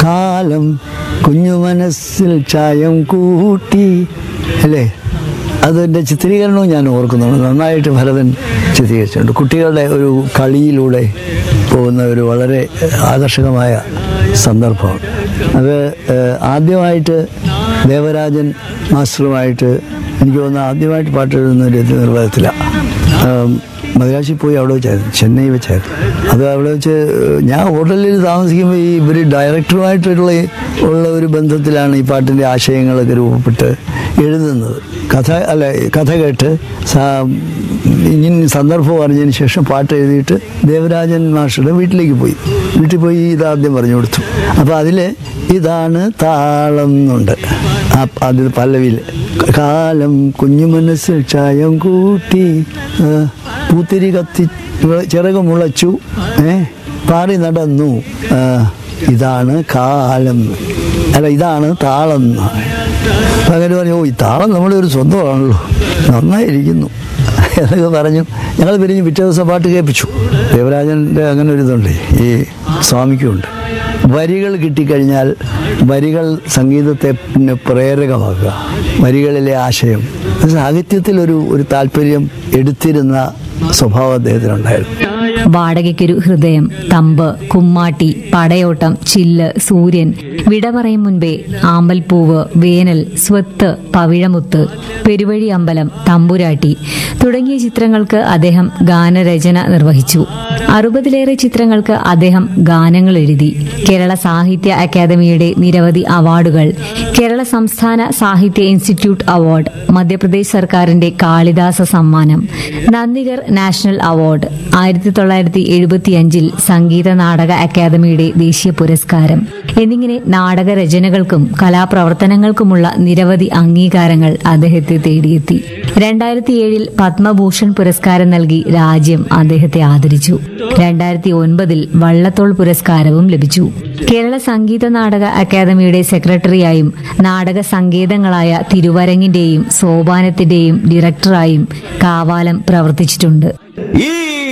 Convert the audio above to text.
കാലം കുഞ്ഞു മനസ്സിൽ ചായം കൂട്ടി അല്ലേ അതിൻ്റെ ചിത്രീകരണവും ഞാൻ ഓർക്കുന്നുണ്ട് നന്നായിട്ട് ഭരതൻ ചിത്രീകരിച്ചിട്ടുണ്ട് കുട്ടികളുടെ ഒരു കളിയിലൂടെ പോകുന്ന ഒരു വളരെ ആകർഷകമായ സന്ദർഭമാണ് അത് ഏഹ്, ആദ്യമായിട്ട് ദേവരാജൻ മാസ്റ്ററുമായിട്ട് എനിക്ക് തോന്നുന്നു ആദ്യമായിട്ട് പാട്ട് എഴുതുന്ന ഒരു നിർവഹത്തിലാണ് മദ്രാശിൽ പോയി അവിടെ വെച്ചായിരുന്നു ചെന്നൈ വെച്ചായിരുന്നു അത് അവിടെ വെച്ച് ഞാൻ ഹോട്ടലിൽ താമസിക്കുമ്പോൾ ഈ ഇവർ ഡയറക്ടറുമായിട്ടുള്ള ഉള്ള ഒരു ബന്ധത്തിലാണ് ഈ പാട്ടിൻ്റെ ആശയങ്ങളൊക്കെ രൂപപ്പെട്ട് എഴുതുന്നത് കഥ അല്ല കഥ കേട്ട് സാ- ഇനി സന്ദർഭം അറിഞ്ഞതിന് ശേഷം പാട്ട് എഴുതിയിട്ട് ദേവരാജൻ മാഷയുടെ വീട്ടിലേക്ക് പോയി വീട്ടിൽ പോയി ഇതാദ്യം പറഞ്ഞു കൊടുത്തു അപ്പോൾ അതിൽ ഇതാണ് താളം എന്നുണ്ട് ആ അതിൽ പല്ലവിയിൽ കാലം കുഞ്ഞു മനസ്സിൽ ചായം കൂട്ടി ആ, പൂത്തിരി കത്തി ചിറക് മുളച്ചു ഏ പാറി നടന്നു ആ, ഇതാണ് കാലം അല്ല ഇതാണ് താളം എന്നാണ് അപ്പം അങ്ങനെ പറഞ്ഞു ഓ ഈ താളം നമ്മുടെ ഒരു സ്വന്തമാണല്ലോ നന്നായിരിക്കുന്നു എന്നൊക്കെ പറഞ്ഞു ഞങ്ങൾ പിരിഞ്ഞ് പിറ്റേ ദിവസം പാട്ട് കേൾപ്പിച്ചു ദേവരാജൻ്റെ അങ്ങനെ ഒരു ഇതുണ്ട് ഈ സ്വാമിക്കുണ്ട് വരികൾ കിട്ടിക്കഴിഞ്ഞാൽ വരികൾ സംഗീതത്തെ പിന്നെ പ്രേരകമാക്കുക വരികളിലെ ആശയം സാഹിത്യത്തിലൊരു ഒരു താല്പര്യം എടുത്തിരുന്ന സ്വഭാവം അദ്ദേഹത്തിനുണ്ടായിരുന്നു വാടകയ്ക്കൊരു ഹൃദയം തമ്പ് കുമ്മാട്ടി പടയോട്ടം ചില്ല് സൂര്യൻ വിട പറയും മുൻപേ ആമ്പൽപ്പൂവ് വേനൽ സ്വത്ത് പവിഴമുത്ത് പെരുവഴി അമ്പലം തമ്പുരാട്ടി തുടങ്ങിയ ചിത്രങ്ങൾക്ക് അദ്ദേഹം ഗാനരചന നിർവഹിച്ചു അറുപതിലേറെ ചിത്രങ്ങൾക്ക് അദ്ദേഹം ഗാനങ്ങൾ എഴുതി കേരള സാഹിത്യ അക്കാദമിയുടെ നിരവധി അവാർഡുകൾ കേരള സംസ്ഥാന സാഹിത്യ ഇൻസ്റ്റിറ്റ്യൂട്ട് അവാർഡ് മധ്യപ്രദേശ് സർക്കാരിന്റെ കാളിദാസ സമ്മാനം നന്ദിഗർ നാഷണൽ അവാർഡ് ആയിരത്തി തൊള്ളായിരത്തി എഴുപത്തിയഞ്ചിൽ സംഗീത നാടക അക്കാദമിയുടെ ദേശീയ പുരസ്കാരം എന്നിങ്ങനെ നാടക രചനകൾക്കും കലാപ്രവർത്തനങ്ങൾക്കുമുള്ള നിരവധി അംഗീകാരങ്ങൾ അദ്ദേഹത്തെ തേടിയെത്തി രണ്ടായിരത്തി ഏഴിൽ പത്മഭൂഷൺ പുരസ്കാരം നൽകി രാജ്യം അദ്ദേഹത്തെ ആദരിച്ചു രണ്ടായിരത്തി ഒൻപതിൽ വള്ളത്തോൾ പുരസ്കാരവും ലഭിച്ചു കേരള സംഗീത നാടക അക്കാദമിയുടെ സെക്രട്ടറിയായും നാടക സങ്കേതങ്ങളായ തിരുവരങ്ങിന്റെയും സോപാനത്തിന്റെയും ഡയറക്ടറായും കാവാലം പ്രവർത്തിച്ചിട്ടുണ്ട് ഈ